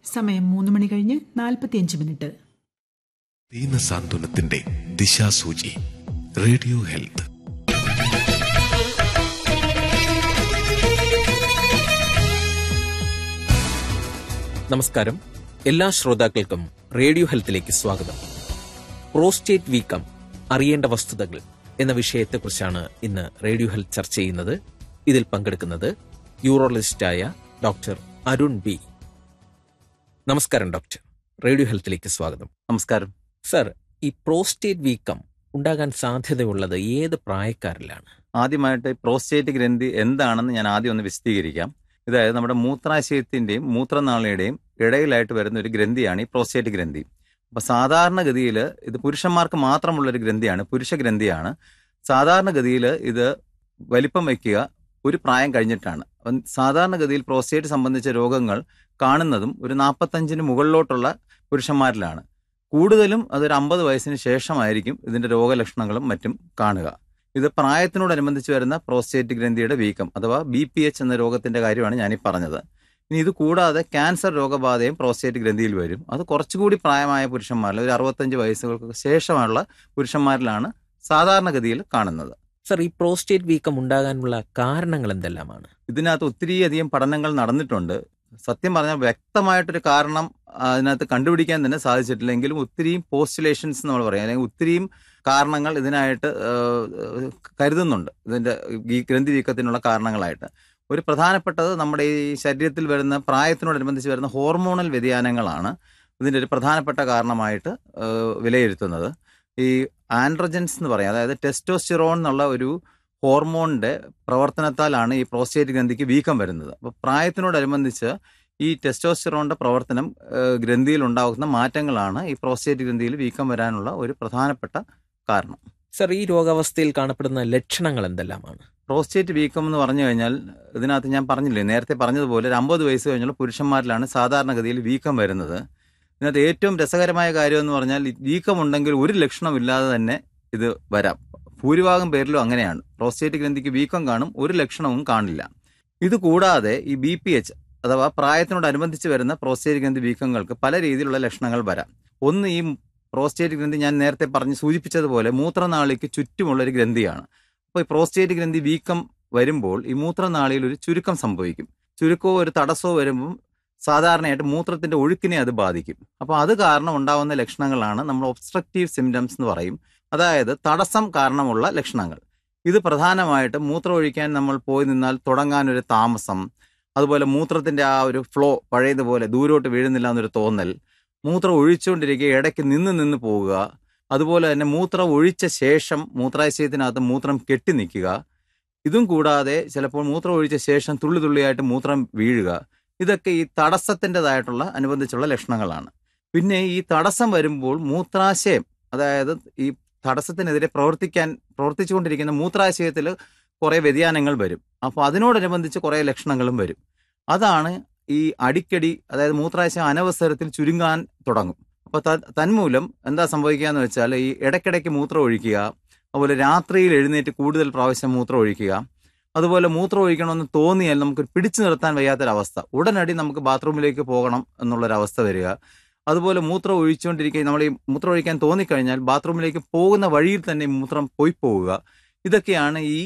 സമയം മൂന്ന് മണി കഴിഞ്ഞ് നാൽപ്പത്തിയഞ്ച് മിനിറ്റ് ദീനസാന്ത്വനത്തിന്റെ ദിശാസൂചി റേഡിയോ ഹെൽത്ത് നമസ്കാരം എല്ലാ ശ്രോതാക്കൾക്കും റേഡിയോ ഹെൽത്തിലേക്ക് സ്വാഗതം പ്രോസ്റ്റേറ്റ് വീക്കം അറിയേണ്ട വസ്തുതകൾ എന്ന വിഷയത്തെക്കുറിച്ചാണ് ഇന്ന് റേഡിയോ ഹെൽത്ത് ചർച്ച ചെയ്യുന്നത് ഇതിൽ പങ്കെടുക്കുന്നത് യൂറോളജിസ്റ്റായ ഡോക്ടർ അരുൺ ബി നമസ്കാരം ഡോക്ടർ റേഡിയോ ഹെൽത്തിലേക്ക് സ്വാഗതം നമസ്കാരം സർ ഈ പ്രോസ്റ്റേറ്റ് വീക്കം ഉണ്ടാകാൻ സാധ്യതയുള്ളത് ഏത് പ്രായക്കാരിലാണ് ആദ്യമായിട്ട് പ്രോസ്റ്റേറ്റ് ഗ്രന്ഥി എന്താണെന്ന് ഞാൻ ആദ്യം ഒന്ന് വിശദീകരിക്കാം ഇതായത് നമ്മുടെ മൂത്രാശയത്തിന്റെയും മൂത്രനാളിയുടെയും ഇടയിലായിട്ട് വരുന്ന ഒരു ഗ്രന്ഥിയാണ് ഈ പ്രോസ്റ്റേറ്റ് ഗ്രന്ഥി അപ്പൊ സാധാരണഗതിയിൽ ഇത് പുരുഷന്മാർക്ക് മാത്രമുള്ള ഒരു ഗ്രന്ഥിയാണ് പുരുഷ ഗ്രന്ഥിയാണ് സാധാരണഗതിയിൽ ഇത് വലിപ്പം വയ്ക്കുക ഒരു പ്രായം കഴിഞ്ഞിട്ടാണ് അപ്പം സാധാരണഗതിയിൽ പ്രോസ്റ്റേറ്റ് സംബന്ധിച്ച രോഗങ്ങൾ കാണുന്നതും ഒരു നാൽപ്പത്തഞ്ചിന് മുകളിലോട്ടുള്ള പുരുഷന്മാരിലാണ് കൂടുതലും അതൊരു അമ്പത് വയസ്സിന് ശേഷമായിരിക്കും ഇതിന്റെ രോഗലക്ഷണങ്ങളും മറ്റും കാണുക ഇത് പ്രായത്തിനോടനുബന്ധിച്ച് വരുന്ന പ്രോസ്റ്റേറ്റ് ഗ്രന്ഥിയുടെ വീക്കം അഥവാ ബി പി എച്ച് എന്ന രോഗത്തിന്റെ കാര്യമാണ് ഞാനീ പറഞ്ഞത് ഇനി ഇത് കൂടാതെ ക്യാൻസർ രോഗബാധയും പ്രോസ്റ്റേറ്റ് ഗ്രന്ഥിയിൽ വരും അത് കുറച്ചുകൂടി പ്രായമായ പുരുഷന്മാരിൽ ഒരു അറുപത്തഞ്ച് വയസ്സുകൾക്ക് ശേഷമുള്ള പുരുഷന്മാരിലാണ് സാധാരണഗതിയിൽ കാണുന്നത് സർ ഈ പ്രോസ്റ്റേറ്റ് വീക്കം ഉണ്ടാകാനുള്ള കാരണങ്ങൾ എന്തെല്ലാമാണ് ഇതിനകത്ത് ഒത്തിരിയധികം പഠനങ്ങൾ നടന്നിട്ടുണ്ട് സത്യം പറഞ്ഞാൽ വ്യക്തമായിട്ടൊരു കാരണം അതിനകത്ത് കണ്ടുപിടിക്കാൻ തന്നെ സാധിച്ചിട്ടില്ലെങ്കിലും ഒത്തിരിയും പോസ്റ്റുലേഷൻസ് നമ്മൾ പറയും അല്ലെങ്കിൽ ഒത്തിരിയും കാരണങ്ങൾ ഇതിനായിട്ട് ഏഹ്, കരുതുന്നുണ്ട് ഇതിന്റെ ഈ ഗ്രന്ഥി വീക്കത്തിനുള്ള കാരണങ്ങളായിട്ട് ഒരു പ്രധാനപ്പെട്ടത് നമ്മുടെ ഈ ശരീരത്തിൽ വരുന്ന പ്രായത്തിനോടനുബന്ധിച്ച് വരുന്ന ഹോർമോണൽ വ്യതിയാനങ്ങളാണ് ഇതിന്റെ ഒരു പ്രധാനപ്പെട്ട കാരണമായിട്ട് ഏഹ്, വിലയിരുത്തുന്നത് ഈ ആൻഡ്രജൻസ് എന്ന് പറയും അതായത് ടെസ്റ്റോസ്റ്റിറോൺ എന്നുള്ള ഒരു ഹോർമോണിന്റെ പ്രവർത്തനത്താലാണ് ഈ പ്രോസ്റ്റേറ്റ് ഗ്രന്ഥിക്ക് വീക്കം വരുന്നത് അപ്പോൾ പ്രായത്തിനോടനുബന്ധിച്ച് ഈ ടെസ്റ്റോസ്റ്റിറോണിന്റെ പ്രവർത്തനം ഏഹ്, ഗ്രന്ഥിയിൽ ഉണ്ടാകുന്ന മാറ്റങ്ങളാണ് ഈ പ്രോസ്റ്റേറ്റ് ഗ്രന്ഥിയിൽ വീക്കം വരാനുള്ള ഒരു പ്രധാനപ്പെട്ട കാരണം സർ ഈ രോഗാവസ്ഥയിൽ കാണപ്പെടുന്ന ലക്ഷണങ്ങൾ എന്തെല്ലാമാണ് പ്രോസ്റ്റേറ്റ് വീക്കം എന്ന് പറഞ്ഞു കഴിഞ്ഞാൽ ഇതിനകത്ത് ഞാൻ പറഞ്ഞില്ലേ നേരത്തെ പറഞ്ഞതുപോലെ ഒരു അമ്പത് വയസ്സ് കഴിഞ്ഞുള്ള പുരുഷന്മാരിലാണ് സാധാരണഗതിയിൽ വീക്കം വരുന്നത് ഇതിനകത്ത് ഏറ്റവും രസകരമായ കാര്യം എന്ന് പറഞ്ഞാൽ ഈ വീക്കമുണ്ടെങ്കിൽ ഒരു ലക്ഷണമില്ലാതെ തന്നെ ഇത് വരാം ഭൂരിഭാഗം പേരിലും അങ്ങനെയാണ് പ്രോസ്റ്റേറ്റ് ഗ്രന്ഥിക്ക് വീക്കം കാണും ഒരു ലക്ഷണവും കാണില്ല ഇത് കൂടാതെ ഈ ബി പി എച്ച് അഥവാ പ്രായത്തിനോടനുബന്ധിച്ച് വരുന്ന പ്രോസ്റ്റേറ്റ് ഗ്രന്ഥി വീക്കങ്ങൾക്ക് പല രീതിയിലുള്ള ലക്ഷണങ്ങൾ വരാം ഒന്ന് ഈ പ്രോസ്റ്റേറ്റ് ഗ്രന്ഥി ഞാൻ നേരത്തെ പറഞ്ഞ് സൂചിപ്പിച്ചതുപോലെ മൂത്രനാളിക്ക് ചുറ്റുമുള്ള ഒരു ഗ്രന്ഥിയാണ് അപ്പോൾ ഈ പ്രോസ്റ്റേറ്റ് ഗ്രന്ഥി വീക്കം വരുമ്പോൾ ഈ മൂത്രനാളിയിൽ ഒരു ചുരുക്കം സംഭവിക്കും ചുരുക്കമോ ഒരു തടസ്സമോ വരുമ്പം സാധാരണയായിട്ട് മൂത്രത്തിന്റെ ഒഴുക്കിനെ അത് ബാധിക്കും അപ്പോൾ അത് കാരണം ഉണ്ടാവുന്ന ലക്ഷണങ്ങളാണ് നമ്മൾ ഒബ്സ്ട്രക്റ്റീവ് സിംറ്റംസ് എന്ന് പറയും അതായത് തടസ്സം കാരണമുള്ള ലക്ഷണങ്ങൾ ഇത് പ്രധാനമായിട്ടും മൂത്രം ഒഴിക്കാൻ നമ്മൾ പോയി നിന്നാൽ തുടങ്ങാൻ ഒരു താമസം അതുപോലെ മൂത്രത്തിന്റെ ആ ഒരു ഫ്ലോ പഴയതുപോലെ ദൂരോട്ട് വീഴുന്നില്ല എന്നൊരു തോന്നൽ മൂത്രം ഒഴിച്ചുകൊണ്ടിരിക്കുക ഇടയ്ക്ക് നിന്ന് നിന്ന് പോവുക അതുപോലെ തന്നെ മൂത്രം ഒഴിച്ച ശേഷം മൂത്രാശയത്തിനകത്ത് മൂത്രം കെട്ടി നിൽക്കുക ഇതും കൂടാതെ ചിലപ്പോൾ മൂത്രം ഒഴിച്ച ശേഷം തുള്ളി തുള്ളിയായിട്ട് മൂത്രം വീഴുക ഇതൊക്കെ ഈ തടസ്സത്തിൻ്റെതായിട്ടുള്ള അനുബന്ധിച്ചുള്ള ലക്ഷണങ്ങളാണ് പിന്നെ ഈ തടസ്സം വരുമ്പോൾ മൂത്രാശയം അതായത് ഈ തടസ്സത്തിനെതിരെ പ്രവർത്തിക്കാൻ പ്രവർത്തിച്ചുകൊണ്ടിരിക്കുന്ന മൂത്രാശയത്തിൽ കുറേ വ്യതിയാനങ്ങൾ വരും അപ്പോൾ അതിനോടനുബന്ധിച്ച് കുറേ ലക്ഷണങ്ങളും വരും അതാണ് ഈ അടിക്കടി അതായത് മൂത്രാശയം അനവസരത്തിൽ ചുരുങ്ങാൻ തുടങ്ങും അപ്പോൾ തന്മൂലം എന്താ സംഭവിക്കുക എന്ന് വെച്ചാൽ ഈ ഇടയ്ക്കിടയ്ക്ക് മൂത്രം ഒഴിക്കുക അതുപോലെ രാത്രിയിൽ എഴുന്നേറ്റ് കൂടുതൽ പ്രാവശ്യം മൂത്രം ഒഴിക്കുക അതുപോലെ മൂത്രം ഒഴിക്കണമെന്ന് തോന്നിയാൽ നമുക്ക് പിടിച്ചു നിർത്താൻ വയ്യാത്തൊരവസ്ഥ ഉടനടി നമുക്ക് ബാത്റൂമിലേക്ക് പോകണം എന്നുള്ളൊരവസ്ഥ വരിക അതുപോലെ മൂത്രം ഒഴിച്ചുകൊണ്ടിരിക്കുക നമ്മൾ ഈ മൂത്രം ഒഴിക്കാൻ തോന്നിക്കഴിഞ്ഞാൽ ബാത്റൂമിലേക്ക് പോകുന്ന വഴിയിൽ തന്നെ മൂത്രം പോയി പോവുക ഇതൊക്കെയാണ് ഈ